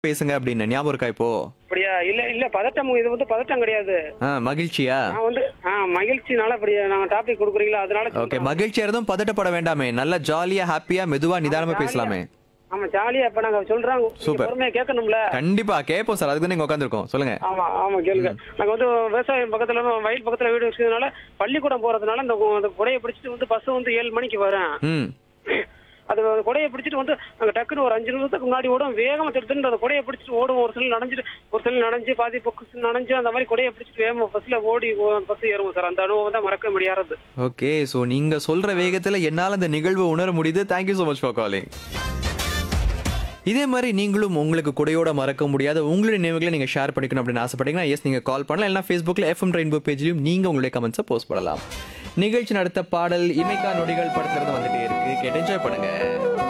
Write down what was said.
பேசுங்க அப்படின்னு ஞாபகம் இருக்கா இப்போ அப்படியா இல்ல இல்ல பதட்டம் இது வந்து பதட்டம் கிடையாது ஆ மகிழ்ச்சியா நான் வந்து ஆ மகிழ்ச்சினால அப்படி நாங்க டாபிக் கொடுக்குறீங்களா அதனால ஓகே சொல்றேன். மகிழ்ச்சியா இருந்தும் பதட்டப்பட வேண்டாமே நல்லா ஜாலியா ஹாப்பியா மெதுவா நிதானமா ஜாலியா. பேசலாமே ஆமா ஜாலியா இப்ப நாங்க சொல்றோம் Super. பொறுமையா கேட்கணும்ல கண்டிப்பா கேட்போம் சார் அதுக்கு தான் நீங்க உட்காந்துருக்கோம் சொல்லுங்க ஆமா ஆமா கேளுங்க நாங்க வந்து விவசாயம் பக்கத்துல வயல் பக்கத்துல வீடு வச்சதுனால பள்ளிக்கூடம் போறதுனால அந்த கு- அந்த குடையை பிடிச்சிட்டு வந்து பஸ் வந்து ஏழு மணிக்கு வரேன் ம் அது குடையை பிடிச்சிட்டு வந்து நாங்க டக்குன்னு ஒரு அஞ்சு நிமிஷத்துக்கு முன்னாடி ஓடும் வேகமா திருத்துன்னு அந்த குடையை பிடிச்சிட்டு ஓடும் ஒரு சில நனைஞ்சிட்டு ஒரு சில நனைஞ்சு பாதி பொக்கு நனைஞ்சு அந்த மாதிரி குடையை பிடிச்சிட்டு வேகமா பஸ்ல ஓடி பஸ் ஏறுவோம் சார் அந்த அனுபவம் தான் மறக்க முடியாது ஓகே ஸோ நீங்க சொல்ற வேகத்துல என்னால அந்த நிகழ்வு உணர முடியுது thank you so much for calling இதே மாதிரி நீங்களும் உங்களுக்கு குடையோட மறக்க முடியாத உங்களுடைய நினைவுகளை நீங்க ஷேர் பண்ணிக்கணும் அப்படின்னு ஆசைப்பட்டீங்கன்னா எஸ் நீங்க கால் பண்ணலாம் இல்லைனா ஃபேஸ்புக்கில் எஃப்எம் ரெயின்போ பேஜ்லையும் நீங்க உங்களுடைய கமெண்ட்ஸை போஸ்ட் பண்ணலாம் நிகழ்ச்சி நடத்த பாடல் இமைக்கா நொடிகள் படத்துல இருந்து வந்துட்டே இருக்கு கேட்டு என்ஜாய் பண்ணுங்க